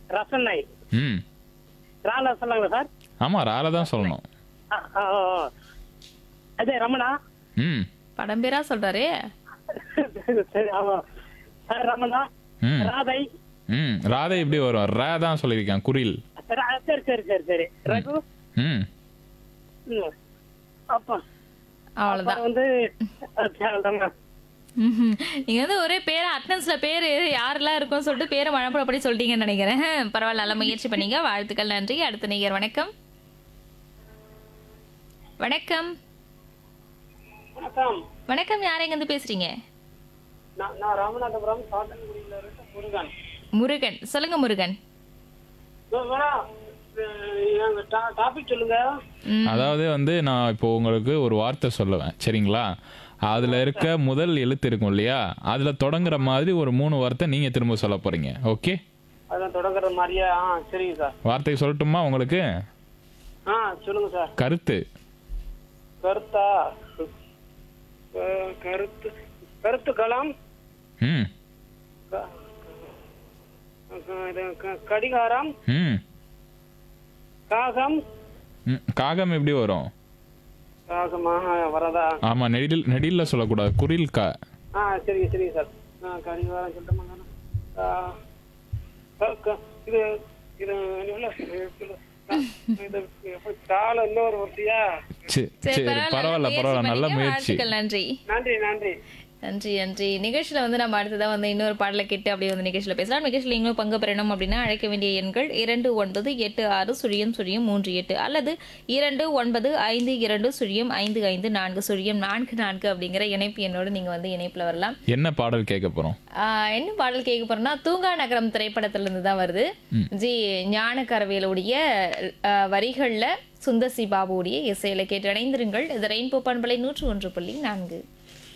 ரசனை ம் ராலா சொல்லாங்களா சார் ஆமாம் ரால தான் சொல்லணும் ஆ, ஆ, ஆ. அதே ரமணா ம் படம் பேரா சொல்றாரே சரி ஆமா சார் ரமணா ம் ராதை ம் ராதை எப்படி வரும் ரா தான் சொல்லியிருக்கேன் குரில் ரா- சரி சரி சரி சரி ரகு ம் ம். அப்பா அவ்வளவுதான் அப்புறம் வந்து அவ்வளவுதான் ம்ஹும். நீங்க வந்து ஒரே பேர் அட்டனன்ஸ்ல பேர் யாரெல்லாம் இருக்கும்னு சொல்லிட்டு பேரை மழப்படப்படி சொல்லிட்டீங்கன்னு நினைக்கிறேன் பரவாயில்ல நல்ல முயற்சி பண்ணீங்க வாழ்த்துக்கள் நன்றி அடுத்த நேயர் வணக்கம் வணக்கம் வணக்கம் வணக்கம் யார் எங்க இருந்து பேசுறீங்க நான் நான் ராமநாதபுரம் சாத்தன்குடியில இருந்து முருகன் முருகன் சொல்லுங்க முருகன் டாபிக் சொல்லுங்க அதாவது வந்து நான் இப்போ உங்களுக்கு ஒரு வார்த்தை சொல்லுவேன் சரிங்களா அதில் இருக்க முதல் எழுத்து இருக்கும் இல்லையா அதில் தொடங்குற மாதிரி ஒரு மூணு வார்த்தை நீங்கள் திரும்ப சொல்ல போகிறீங்க ஓகே அதான் தொடங்குற மாதிரியா ஆ சரிங்க சார் வார்த்தை சொல்லட்டுமா உங்களுக்கு ஆ சொல்லுங்க சார் கருத்து கருத்தா க- கருத்து கருத்து களம் ம் க- க- இது க- கடிகாரம் ம் காகம் ம். காகம் எப்படி வரும் காகமா வரதா ஆமாம் நெடில் நெடிலில் சொல்லக்கூடாது குரில் கா ஆ சரிங்க சரிங்க சார் ஆ கடிகாரம் சொல்லிட்டோமா ஆ, க- க- இது இது என்ன சொல்ல- இது எப்படி காலம் இன்னொரு ஒருத்தியா சரி சரி பரவாயில்ல பரவாயில்ல நல்ல பண்ணீங்க. முயற்சி வாழ்த்துக்கள் நன்றி நன்றி நன்றி நன்றி நன்றி நிகழ்ச்சியில் வந்து நம்ம அடுத்ததாக வந்து இன்னொரு பாடலை கேட்டு அப்படியே வந்து நிகழ்ச்சியில் பேசலாம் நிகழ்ச்சியில் நீங்களும் பங்கு பெறணும் அப்படின்னா அழைக்க வேண்டிய எண்கள் இரண்டு ஒன்பது எட்டு ஆறு சுழியம் சுழியம் மூன்று எட்டு அல்லது இரண்டு ஒன்பது ஐந்து இரண்டு சுழியம் ஐந்து ஐந்து நான்கு சுழியம் நான்கு நான்கு அப்படிங்கிற இணைப்பு எண்ணோடு நீங்கள் வந்து இணைப்பில் வரலாம் என்ன பாடல் கேட்க போகிறோம் ஆஹ் என்ன பாடல் கேட்க போறோம்னா தூங்கா நகரம் திரைப்படத்திலிருந்து தான் வருது ஜி ஞானக்கரவேலுடைய ஆஹ், வரிகள்ல சுந்தசி பாபுவுடைய இசையில கேட்டு இணைந்திருங்கள் இது ரெயின்போ பண்பலை நூற்று ஒன்று புள்ளி நான்கு